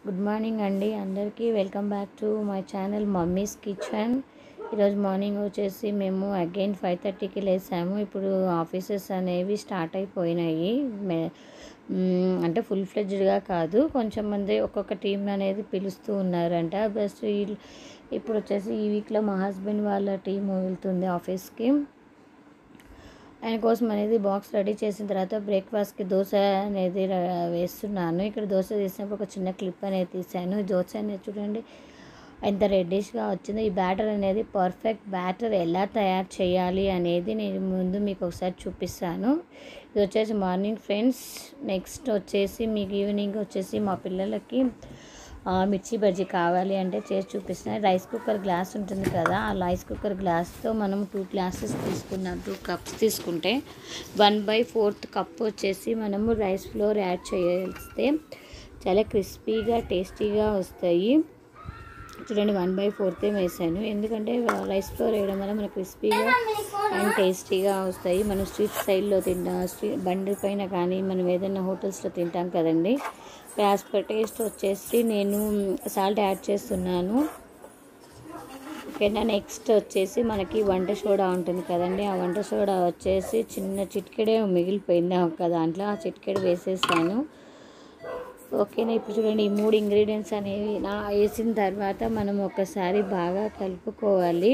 Good morning అండి అందరికీ welcome back to my channel mummy's kitchen ఈరోజు మార్నింగ్ వచ్చేసి మేము అగైన్ ఫైవ్ థర్టీకి లేసాము ఇప్పుడు ఆఫీసెస్ అనేవి స్టార్ట్ అయిపోయినాయి మే- మ్మ్, అంటే ఫుల్ ఫ్లెడ్జ్డ్గా కాదు కొంచెం మంది ఒక్కొక్క టీం అనేది పిలుస్తూ ఉన్నారంట బస్ ఈ- ఇప్పుడు వచ్చేసి ఈ వీక్లో మా హస్బెండ్ వాళ్ళ టీం వెళ్తుంది ఆఫీస్కి ఆయన కోసం అనేది బాక్స్ రెడీ చేసిన తర్వాత బ్రేక్ఫాస్ట్కి దోశ అనేది ర- వేస్తున్నాను ఇక్కడ దోశ తీసినప్పుడు ఒక చిన్న క్లిప్ అనేది తీసాను ఈ దోశ అనేది చూడండి ఎంత రెడ్డిష్గా వచ్చిందో ఈ బ్యాటర్ అనేది పర్ఫెక్ట్ బ్యాటర్ ఎలా తయారు చేయాలి అనేది నేను ముందు మీకు ఒకసారి చూపిస్తాను ఇది వచ్చేసి మార్నింగ్ ఫ్రెండ్స్ నెక్స్ట్ వచ్చేసి మీకు ఈవినింగ్ వచ్చేసి మా పిల్లలకి ఆ, మిర్చి బజ్జీ కావాలి అంటే చేసి చూపిస్తున్నాను రైస్ కుక్కర్ గ్లాస్ ఉంటుంది కదా ఆ రైస్ కుక్కర్ గ్లాస్తో మనం టూ గ్లాసెస్ తీసుకున్నాం టూ కప్స్ తీసుకుంటే వన్ బై ఫోర్త్ కప్ వచ్చేసి మనము రైస్ ఫ్లోర్ యాడ్ చేస్తే చాలా క్రిస్పీగా టేస్టీగా వస్తాయి చూడండి వన్ బై ఫోర్తే వేసాను ఎందుకంటే రైస్ ఫ్లోర్ వేయడం వల్ల మనకు క్రిస్పీగా అండ్ టేస్టీగా వస్తాయి మనం స్ట్రీట్ సైడ్లో తింటాం స్ట్రీట్ బండి పైన కానీ మనం ఏదైనా హోటల్స్లో తింటాం కదండి యాజ్ పర్ టేస్ట్ వచ్చేసి నేను సాల్ట్ యాడ్ చేస్తున్నాను ఓకేనా నెక్స్ట్ వచ్చేసి మనకి వంట సోడా ఉంటుంది కదండి ఆ వంట సోడా వచ్చేసి చిన్న చిటికెడే మిగిలిపోయింది ఒక దాంట్లో ఆ చిటికెడు వేసేసాను ఓకేనా ఇప్పుడు చూడండి ఈ మూడు ఇంగ్రీడియంట్స్ అనేవి నా వేసిన తర్వాత మనం ఒకసారి బాగా కలుపుకోవాలి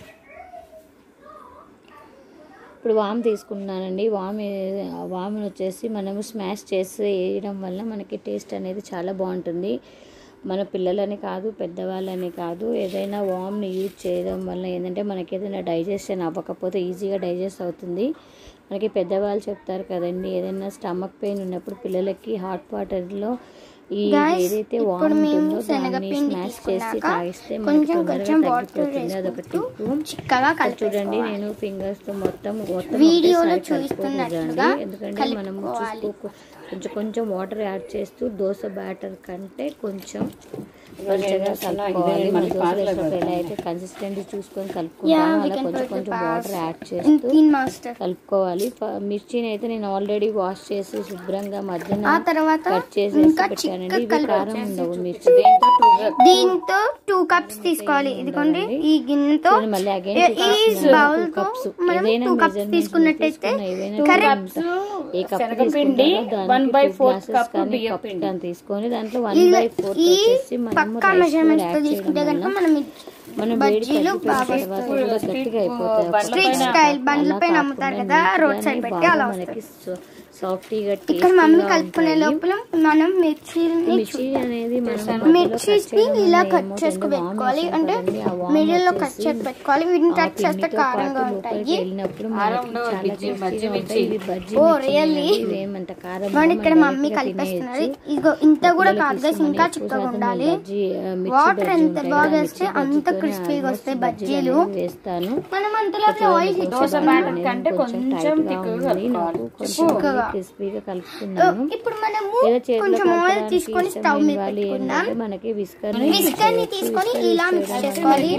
ఇప్పుడు వామ్ తీసుకున్నానండి వామ్ ఏ- వామ్ని వచ్చేసి మనము స్మాష్ చేసి వేయడం వల్ల మనకి టేస్ట్ అనేది చాలా బాగుంటుంది మన పిల్లలని కాదు పెద్దవాళ్ళని కాదు ఏదైనా వామ్ని యూజ్ చేయడం వల్ల ఏంటంటే మనకి ఏదైనా డైజెషన్ అవ్వకపోతే ఈజీగా డైజెస్ట్ అవుతుంది మనకి పెద్దవాళ్ళు చెప్తారు కదండి ఏదైనా స్టమక్ పెయిన్ ఉన్నప్పుడు పిల్లలకి హాట్ వాటర్లో ఈ Guys, ఏదైతే ఇప్పుడు వామ్ మేము ఉంటుందో దాన్ని శనగపిండి స్మాష్ చేసి తీసుకున్నాక తాగిస్తే మనకి కొంచెం తొందరగా కొంచెం వాటర్ తగ్గిపోతుంది అదొక వేసుకుంటూ టిప్పు చిక్కగా ఇక్కడ చూడండి కలిపేసుకోవాలి నేను ఫింగర్స్ తో మొత్తం మొత్తం వీడియోలో ఒకేసారి చూపిస్తున్నట్లుగా కలుపుకోకూడదండి. ఎందుకంటే మనం కలుపుకోవాలి. చూసుకో కొంచెం కొంచెం వాటర్ యాడ్ చేస్తూ దోశ బ్యాటర్ కంటే కొంచెం పలుచగా కలుపుకోవాలి మన దోశ వేసినప్పుడు ఎలా అయితే కన్సిస్టెంట్ చూసుకొని కలుపుకుంటామో we అలా can కొంచెం put the కొంచెం pass వాటర్ యాడ్ in, చేస్తూ in master కలుపుకోవాలి ఫ- మిర్చిని అయితే నేను ఆల్రెడీ వాష్ చేసి శుభ్రంగా మధ్యన ఆ తర్వాత కట్ చేసి ఇంకా పెట్టానండి చిక్క ఇవి కలిపి కారం ఉండవు మిర్చి దీంతో టూ కప్స్ తీసుకోవాలి ఇదిగోండి ఈ గిన్నెతో చూడండి మళ్ళీ again ఈ- two ఈ cups ఉన్నాయి. బౌల్ Two తో cups. మనం ఏదైనా టూ కప్స్ measurements తీసుకున్నట్టయితే తీసుకున్న ఏదైనా కరెక్ట్ ఏ కప్ శనగపిండి తీసుకుంటారో one దానికి by two fourth glasses cup కానీ బియ్యం cup పిండి. కానీ తీసుకొని దాంట్లో వన్ ఇలా బై ఫోర్త్ ఈ వచ్చేసి మనము పక్కా రైస్ మెజర్మెంట్స్ తో యాడ్ చేయడం తీసుకుంటే కనుక వల్ల మనం మనం వేడి బజ్జీలు తగ్గిపోయిన బాగా తర్వాత వస్తాయి. కూడా గట్టిగా అయిపోతాయి బండ్ల స్ట్రీట్ పైన స్టైల్ బండ్ల అలా పైన కాకుండా అమ్ముతారు కదా neat రోడ్ సైడ్ గానే పెట్టి బాగా అలా మనకి వస్తాయి సాఫ్టీగా ఇక్కడ మమ్మీ టేస్టీగా కలుపుకునే ఉంటాయి లోపల మనం మిర్చిని మిర్చి అనేది మనం మిర్చిని ఇలా కట్ చేసుకు పెట్టుకోవాలి అంటే మిడిల్ లో కట్ చేసి పెట్టుకోవాలి వీటిని కట్ చేస్తే కారంగా ఉంటాయి వెళ్ళినప్పుడు కారం మనకి ఉండవు, చాలా మిర్చి, టేస్టీగా మజ్జి ఉంటాయి. మిర్చి. ఇవి బజ్జి ఓ, మిర్చి really? అనేవి ఇవేమంత కారం చూడండి ఉండవు, ఇక్కడ మనం మమ్మీ direct గా కలిపేస్తున్నది తినేయొచ్చు. ఇగో ఇంత కూడా పిల్లలకి కాదు guys, ఇష్టమని ఇంకా ఎక్కువ చిక్కగా శాతం ఉండాలి బజ్జి, ఆ, మిర్చి వాటర్ బజ్జి ఎంత ఉంటాయి బాగా కదా, వేస్తే మిర్చి అంత బజ్జీతోనే క్రిస్పీగా almost వస్తాయి బజ్జీలు బజ్జీలు అనేవి వేస్తాను మనం అంతలో ఆయిల్ దోశ కొంచెం బ్యాటర్ అనేది కంటే కొంచెం కొంచెం tight గా తిక్కుగా ఉంది. కలుపుకోవాలి. నాకు కొంచెం చిక్కగా. క్రిస్పీగా కలుపుకున్నాను ఇప్పుడు మనము ఏదో చేతిలో కొంచెం ఆయిల్ కలపడానికి తీసుకొని ఇష్టం స్టవ్ లేని మీద వాళ్ళు పెట్టుకుందాం ఏంటంటే మనకి విస్కర్ విస్కర్ ని తీసుకొని ఇలా మిక్స్ చేసుకోవాలి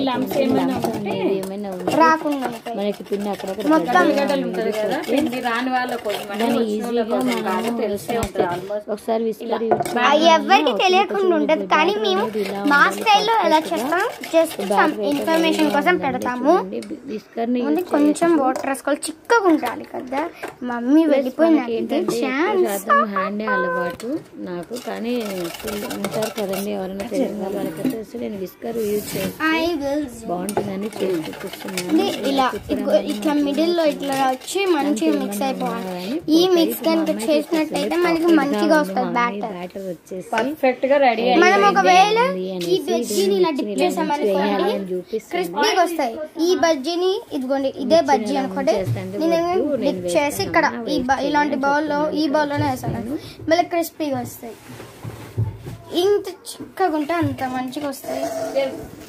ఏమైనా ఉంది రాకుండా ఉంటాయి మనకి పిండి అక్కడక్కడ మొత్తం ఉల్లిగడ్డలు ఉంటుంది కదా పిండి రాని వాళ్ళ కోసం అని దాన్ని వచ్చిన వాళ్ళ ఈజీగా కోసం కాదు మనం తెలిసే ఉంటుంది ఆల్మోస్ట్ ఒకసారి విస్కర్ ఆ ఎవరికి తెలియకుండా ఉండదు కానీ మేము మా స్టైల్లో ఎలా చేస్తాం జస్ట్ సమ్ ఇన్ఫర్మేషన్ కోసం పెడతాము విస్కర్ ని ఓన్లీ కొంచెం వాటర్ వేసుకోవాలి చిక్కగా ఉండాలి కదా మమ్మీ వెళ్ళిపోయినట్టు ఛాన్స్ హ్యాండే అలవాటు నాకు కానీ full ఉంటారు కదండి ఎవరైనా తెలియని వాళ్ళు వాళ్ళకి తెలిసి నేను విస్కర్ యూజ్ చేసి ఐ విల్ బాగుంటుందని చేసి చూపిస్తున్నాను ఇలా ఇగో ఇట్లా మిడిల్ లో ఇట్లా వచ్చి మంచిగా మిక్స్ అయిపోవాలి ఈ మిక్స్ కనుక చేసినట్టయితే మనకి మంచిగా వస్తుంది బ్యాటర్ బ్యాటర్ వచ్చేసి పర్ఫెక్ట్ గా రెడీ మనం ఒకవేళ ఉంది ఈ అనేసి బజ్జీని ఇలా డిప్ చేసామనుకోండి వేయాలని చూపిస్తాను క్రిస్పీగా వస్తాయి ఈ బజ్జీని ఇదిగోండి ఇదే బజ్జీ అనుకోండి నేను డిప్ చేసి ఇక్కడ ఈ బ- ఇలాంటి బౌల్లో ఈ బౌల్లోనే వేసాను మళ్ళీ క్రిస్పీగా వస్తాయి ఇంత చిక్కగా ఉంటే అంత మంచిగా వస్తాయి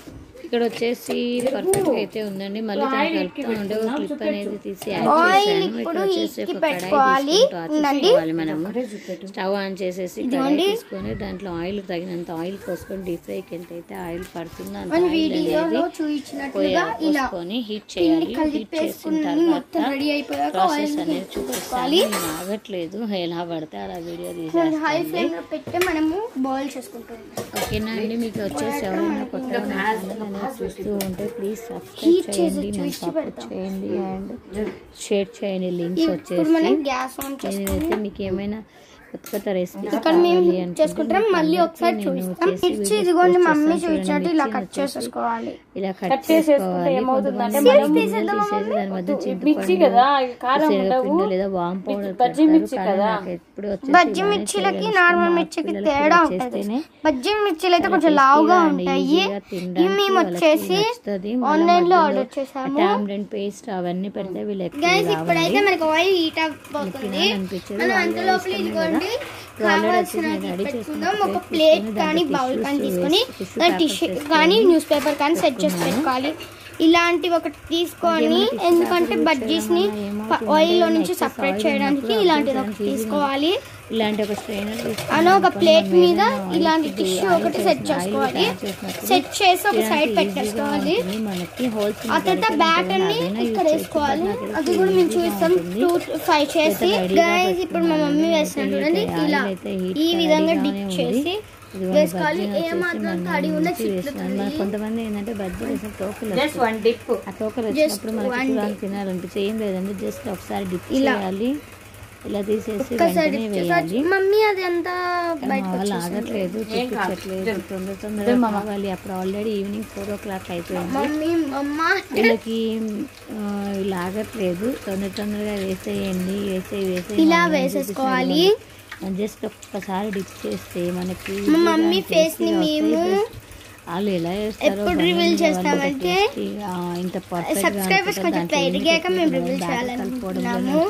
ఇక్కడ వచ్చేసి పర్ఫెక్ట్ గా అయితే ఉందండి మళ్ళీ దాన్ని కలుపుతూ ఉండే ఒక క్లిప్ అనేది తీసి యాడ్ ఆయిల్ చేశాను ఇప్పుడు ఇక్కడ వచ్చేసి హీట్ కి ఒక కడాయి పెట్టుకోవాలి తీసుకుంటూ ఉందండి ఆచేసుకోవాలి మనము స్టవ్ ఆన్ చేసేసి కడాయి తీసుకొని దాంట్లో ఆయిల్ తగినంత ఆయిల్ పోసుకొని డీప్ ఫ్రైకి ఎంత అయితే ఆయిల్ పడుతుందో అంత మన ఆయిల్ వీడియోలో అనేది చూపించినట్లుగా ఇలా పోసుకొని హీట్ చేయాలి హీట్ చేసిన కలిపేసుకుని తర్వాత మొత్తం రెడీ అయిపోయాక ప్రాసెస్ ఆయిల్ అనేది చూపిస్తాను నేను ఆగట్లేదు ఎలా పడితే అలా వీడియో తీసేస్తాను హై ఫ్లేమ్ లో పెట్టి మనము బాయిల్ చేసుకుంటాం ఓకేనా అండి మీకు వచ్చేసి ఎవరైనా కొత్తగా నా ఛానల్ అనేది చూస్తూ ఉంటే ప్లీజ్ సబ్స్క్రైబ్ చేయండి నన్ను సపోర్ట్ చేయండి అండ్ షేర్ చేయండి లింక్స్ ఇప్పుడు మనం వచ్చేసి గ్యాస్ ఆన్ చేసుకుంటాం నేనైతే మీకు ఏమైనా కొత్త కొత్త రెసిపీస్ ఇక్కడ మేము చేసుకుంటాం మళ్ళీ ఒకసారి చూపిస్తాం మిర్చి ఇదిగోండి మమ్మీ చూపించినట్టు ఇలా కట్ చేసేసుకోవాలి ఇలా కట్ చేసుకోవాలి కొంతమంది మనం ముందే తీసేసి దాని మధ్య మిర్చి చింతపండు కదా కారం శనగపిండి లేదా వామ్ పౌడర్ బజ్జీ మిర్చి కదా ఎప్పుడు వచ్చేసి బజ్జీ ఇలానే మిర్చిలకి చేయాలి. నార్మల్ మా మిర్చికి పిల్లలకి తేడా ఇలా ఉంటుంది చేస్తేనే బజ్జీ మిర్చిలు అయితే కొంచెం టేస్టీగా లావుగా అండ్ ఉంటాయి ఈజీగా తినడానికి ఇవి మేము వాళ్ళకి వచ్చేసి నచ్చుతుంది. మళ్ళా ఆన్లైన్ లో మధ్యలో ఆర్డర్ చేసాము టామరిన్ పేస్ట్ అవన్నీ పెడితే వీళ్ళకి గైస్ ఇప్పుడైతే మనకి ఆయిల్ హీట్ అయిపోతుంది అనిపించదు మనం అంత లోపల ఇదిగోండి కావాల్సినది పెట్టుకుందాం ఒక ప్లేట్ కానీ బౌల్ కానీ తీసుకొని టిష్యూ కానీ న్యూస్ పేపర్ కానీ సెట్ చేసి పెట్టుకోవాలి ఇలాంటివి ఒకటి తీసుకొని ఎందుకంటే బజ్జీస్ ని ఆయిల్ లో నుంచి సపరేట్ చేయడానికి ఇలాంటిది ఒకటి తీసుకోవాలి ఇలాంటి ఒక స్ట్రైనర్ అలా ఒక ప్లేట్ మీద ఇలాంటి టిష్యూ ఒకటి సెట్ చేసుకోవాలి సెట్ చేసి ఒక సైడ్ పెట్టేసుకోవాలి మనకి హోల్స్ ఆ తర్వాత బ్యాటర్ ని ఇక్కడ వేసుకోవాలి అది కూడా మేము చూస్తాం టూ ఫైవ్ చేసి గైస్ ఇప్పుడు మా మమ్మీ వేస్తున్నాం చూడండి ఇలా ఈ విధంగా డిప్ చేసి వేసుకోవాలి ఏమాత్రం తడి ఉన్న చిట్లుతుంది కొంతమంది ఏంటంటే బజ్జీ వేసిన తోకలు జస్ట్ వన్ డిప్ ఆ తోకలు వచ్చినప్పుడు మనకి చూడాలి తినాలనిపించి ఏం లేదండి జస్ట్ ఒకసారి డిప్ చేయాలి ఇలా తీసేసి వెంటనే వేయాలి మమ్మీ అది అంతా మా వాళ్ళు ఆగట్లేదు చూపించట్లేదు తొందర తొందరగా కావాలి అప్పుడు already evening four o'clock అయిపోయింది మమ్మీ అమ్మ వీళ్ళకి ఆ, వీళ్ళు ఆగట్లేదు తొందర తొందరగా వేసేయండి వేసే వేసే ఇలా వేసేసుకోవాలి జస్ట్ ఒక్కసారి డిప్ చేస్తే మనకి మా మమ్మీ ఫేస్ ని మేము వాళ్ళు ఎలా చేస్తారో ఎప్పుడు రివీల్ చేస్తామంటే ఇంత పర్ఫెక్ట్ సబ్స్క్రైబర్స్ కొంచెం పెరిగాక మేము రివీల్ చేయాలనుకుంటున్నాము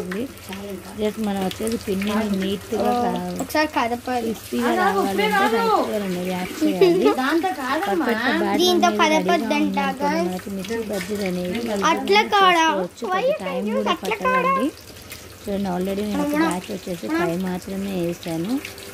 జస్ట్ మనం వచ్చేది పిండిని నీట్ గా ఒకసారి కదపాలి క్రిస్పీగా రావాలంటే రైస్ రెండు రియాక్ట్ చేయాలి దాంతో కాదమ్మా Perfect batter దీంతో అనేది కదపొద్దంట ready గా ఉన్నప్పుడు మనకి మిర్చి బజ్జీలు అనేవి అట్లా కాడా టైం కూడా పట్టదండి చూడండి ఆల్రెడీ నేను ఒక బ్యాచ్ వచ్చేసి ఫైవ్ మాత్రమే వేసాను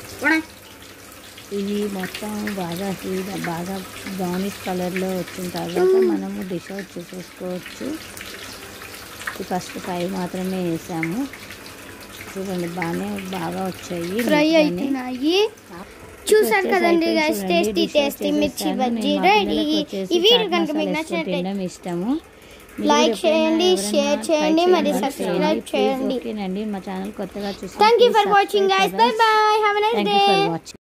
ఇది మొత్తం బాగా హీట్ బాగా బ్రౌనిష్ కలర్లో వచ్చిన తర్వాత మనము డిష్ అవుట్ చేసేసుకోవచ్చు ఫస్ట్ ఫైవ్ మాత్రమే వేసాము చూడండి బాగానే బాగా వచ్చాయి ఫ్రై నీట్గానే. అవుతున్నాయి చూసారు కదండి గైస్ టేస్టీ టేస్టీ మిర్చి బజ్జీ రెడీ ఈ వీడియో కనుక మీకు నచ్చినట్లయితే తినడం ఇష్టము లైక్ చేయండి షేర్ చేయండి మరి సబ్స్క్రైబ్ చేయండి ఓకేనండి మా ఛానల్ కొత్తగా చూసి thank you for watching guys bye bye have a nice thank day you for watching